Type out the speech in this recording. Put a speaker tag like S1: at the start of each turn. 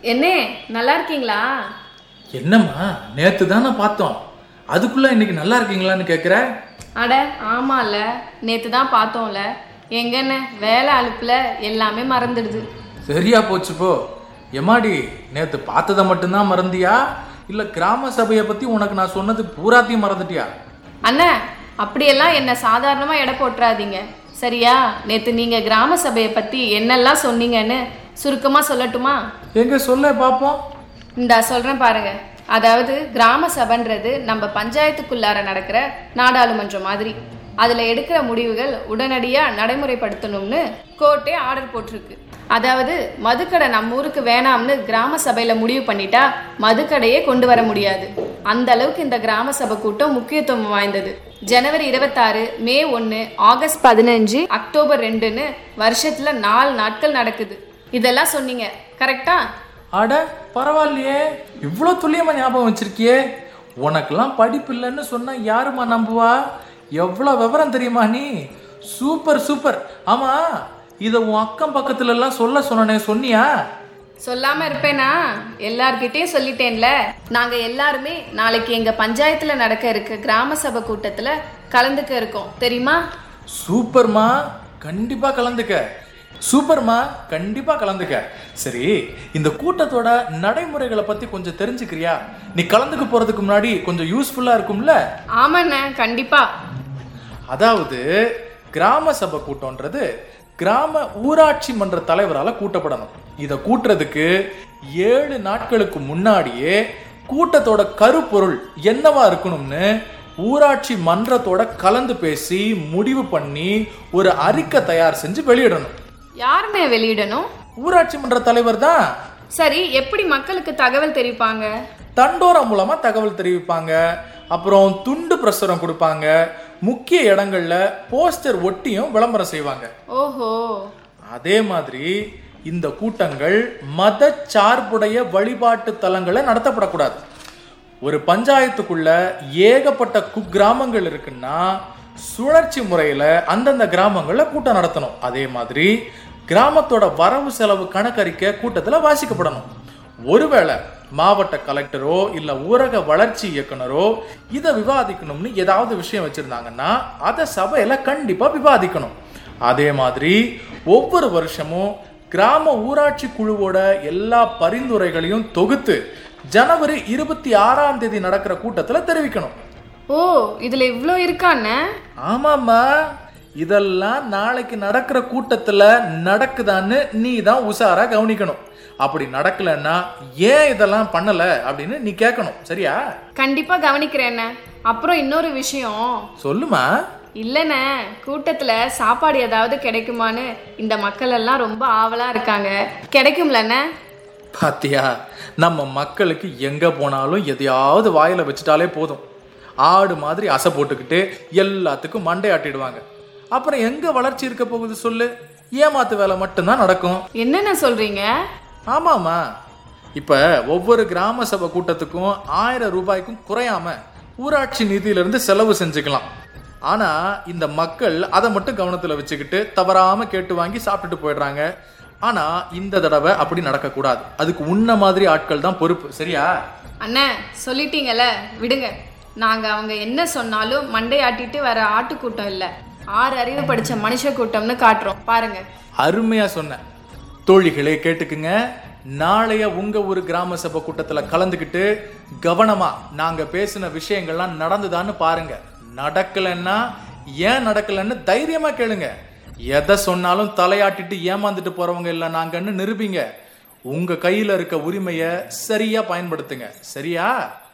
S1: என்னே நல்லா இருக்கீங்களா
S2: என்னம்மா நேத்து தானே பார்த்தோம் அதுக்குள்ள இன்னைக்கு நல்லா இருக்கீங்களான்னு கேக்குற
S1: அட ஆமால நேத்து தான் பார்த்தோம்ல எங்கன்னு வேலை அலுப்புல எல்லாமே மறந்துடுது
S2: சரியா போச்சு போ எம்மாடி நேத்து பார்த்ததை மட்டும்தான் மறந்தியா இல்ல கிராம சபையை பத்தி உனக்கு நான் சொன்னது பூராத்தையும் மறந்துட்டியா
S1: அண்ணா அப்படியெல்லாம் என்ன சாதாரணமா எடை போட்டுறாதீங்க சரியா நேத்து நீங்க கிராம சபையை பத்தி என்னெல்லாம் சொன்னீங்கன்னு சுருக்கமா சொல்லட்டுமா
S2: எங்க சொல்ல பாப்போம்
S1: இந்தா சொல்றேன் பாருங்க அதாவது கிராம சபைன்றது நம்ம பஞ்சாயத்துக்குள்ளார நடக்கிற நாடாளுமன்றம் மாதிரி அதுல எடுக்கிற முடிவுகள் உடனடியா நடைமுறைப்படுத்தணும்னு கோர்ட்டே ஆர்டர் போட்டிருக்கு அதாவது மதுக்கடை நம்ம ஊருக்கு வேணாம்னு கிராம சபையில முடிவு பண்ணிட்டா மதுக்கடையே கொண்டு வர முடியாது அந்த அளவுக்கு இந்த கிராம சபை கூட்டம் முக்கியத்துவம் வாய்ந்தது ஜனவரி இருபத்தாறு மே ஒன்று ஆகஸ்ட் பதினஞ்சு அக்டோபர் ரெண்டுன்னு வருஷத்துல நாலு நாட்கள் நடக்குது இதெல்லாம் சொன்னீங்க கரெக்டா
S2: அட பரவாயில்லையே இவ்வளோ துல்லியமா ஞாபகம் வச்சிருக்கியே உனக்கெல்லாம் படிப்பு இல்லைன்னு சொன்னா யாருமா நம்புவா எவ்வளோ விவரம் தெரியுமா நீ சூப்பர் சூப்பர் ஆமா இதை உன் அக்கம் பக்கத்துல எல்லாம் சொல்ல சொன்னனே சொன்னியா
S1: சொல்லாம இருப்பேனா எல்லார்கிட்டயும் சொல்லிட்டேன்ல நாங்க எல்லாருமே நாளைக்கு எங்க பஞ்சாயத்துல நடக்க இருக்க கிராம சபை கூட்டத்துல கலந்துக்க இருக்கோம் தெரியுமா
S2: சூப்பர்மா கண்டிப்பா கலந்துக்க சூப்பர்மா கண்டிப்பா கலந்துக்க சரி இந்த கூட்டத்தோட நடைமுறைகளை பத்தி கொஞ்சம் தெரிஞ்சுக்கிறியா நீ கலந்துக்க போறதுக்கு முன்னாடி கொஞ்சம் யூஸ்ஃபுல்லா இருக்கும்ல
S1: ஆமாண்ணே கண்டிப்பா
S2: அதாவது கிராம சபை கூட்டம்ன்றது கிராம ஊராட்சி மன்ற தலைவரால கூட்டப்படணும் இதை கூட்டுறதுக்கு ஏழு நாட்களுக்கு முன்னாடியே கூட்டத்தோட கருப்பொருள் என்னவா இருக்கணும்னு ஊராட்சி மன்றத்தோட கலந்து பேசி முடிவு பண்ணி ஒரு அறிக்கை தயார் செஞ்சு வெளியிடணும்
S1: யாருண்ணே வெளியிடணும்
S2: ஊராட்சி மன்ற தலைவர் தான்
S1: சரி எப்படி மக்களுக்கு தகவல் தெரிவிப்பாங்க
S2: தண்டோரா மூலமா தகவல் தெரிவிப்பாங்க அப்புறம் துண்டு பிரசுரம் கொடுப்பாங்க முக்கிய இடங்கள்ல போஸ்டர் ஒட்டியும் விளம்பரம் செய்வாங்க
S1: ஓஹோ
S2: அதே மாதிரி இந்த கூட்டங்கள் மத சார்புடைய வழிபாட்டு தலங்களை நடத்தப்படக்கூடாது ஒரு பஞ்சாயத்துக்குள்ள ஏகப்பட்ட குக்கிராமங்கள் இருக்குன்னா சுழற்சி முறையில அந்தந்த கிராமங்கள்ல கூட்டம் நடத்தணும் அதே மாதிரி கிராமத்தோட வரவு செலவு கணக்கறிக்கை கூட்டத்துல வாசிக்கப்படணும் ஒருவேளை மாவட்ட கலெக்டரோ இல்ல ஊரக வளர்ச்சி இயக்குனரோ இதை விவாதிக்கணும்னு ஏதாவது விஷயம் வச்சிருந்தாங்கன்னா அதை சபையில கண்டிப்பா விவாதிக்கணும் அதே மாதிரி ஒவ்வொரு வருஷமும் கிராம ஊராட்சி குழுவோட எல்லா பரிந்துரைகளையும் தொகுத்து ஜனவரி இருபத்தி ஆறாம் தேதி நடக்கிற கூட்டத்துல தெரிவிக்கணும்
S1: ஓ இதுல இவ்ளோ இருக்காண்ணே
S2: ஆமாம்மா இதெல்லாம் நாளைக்கு நடக்கிற கூட்டத்துல நடக்குதான்னு நீ தான் உஷாரா கவனிக்கணும் அப்படி நடக்கலன்னா ஏன் இதெல்லாம் பண்ணல அப்படின்னு நீ கேட்கணும் சரியா
S1: கண்டிப்பா கவனிக்கிறேண்ணே அப்புறம் இன்னொரு விஷயம்
S2: சொல்லுமா
S1: இல்லைண்ணே கூட்டத்துல சாப்பாடு ஏதாவது கிடைக்குமான்னு இந்த மக்கள் எல்லாம் ரொம்ப ஆவலா இருக்காங்க கிடைக்கும்லண்ணே
S2: பாத்தியா நம்ம மக்களுக்கு எங்க போனாலும் எதையாவது வாயில வச்சுட்டாலே போதும் ஆடு மாதிரி அசை போட்டுக்கிட்டு எல்லாத்துக்கும் மண்டையாட்டிடுவாங்க அப்புறம் எங்க வளர்ச்சி இருக்க போகுது சொல்லு ஏமாத்து வேலை மட்டும்தான் நடக்கும்
S1: என்னென்ன சொல்றீங்க
S2: ஆமாமா இப்ப ஒவ்வொரு கிராம சபை கூட்டத்துக்கும் ஆயிரம் ரூபாய்க்கும் குறையாம ஊராட்சி நிதியிலிருந்து செலவு செஞ்சுக்கலாம் ஆனா இந்த மக்கள் அதை மட்டும் கவனத்துல வச்சுக்கிட்டு தவறாம கேட்டு வாங்கி சாப்பிட்டுட்டு போயிடுறாங்க ஆனா இந்த தடவை அப்படி நடக்கக்கூடாது அதுக்கு உன்ன மாதிரி ஆட்கள் தான் பொறுப்பு சரியா
S1: அண்ணே சொல்லிட்டீங்கல்ல விடுங்க நாங்க அவங்க என்ன சொன்னாலும் மண்டையாட்டிட்டு வர ஆட்டுக்கூட்டம் இல்ல ஆறு அறிவு படிச்ச மனுஷ கூட்டம்னு காட்டுறோம் பாருங்க
S2: அருமையா சொன்ன தோழிகளே கேட்டுக்குங்க நாளைய உங்க ஒரு கிராம சபை கூட்டத்துல கலந்துக்கிட்டு கவனமா நாங்க பேசின விஷயங்கள்லாம் நடந்துதான்னு பாருங்க நடக்கலைன்னா ஏன் நடக்கலைன்னு தைரியமா கேளுங்க எதை சொன்னாலும் தலையாட்டிட்டு ஏமாந்துட்டு போறவங்க இல்ல நாங்கன்னு நிரூபிங்க உங்க கையில இருக்க உரிமையை சரியா பயன்படுத்துங்க சரியா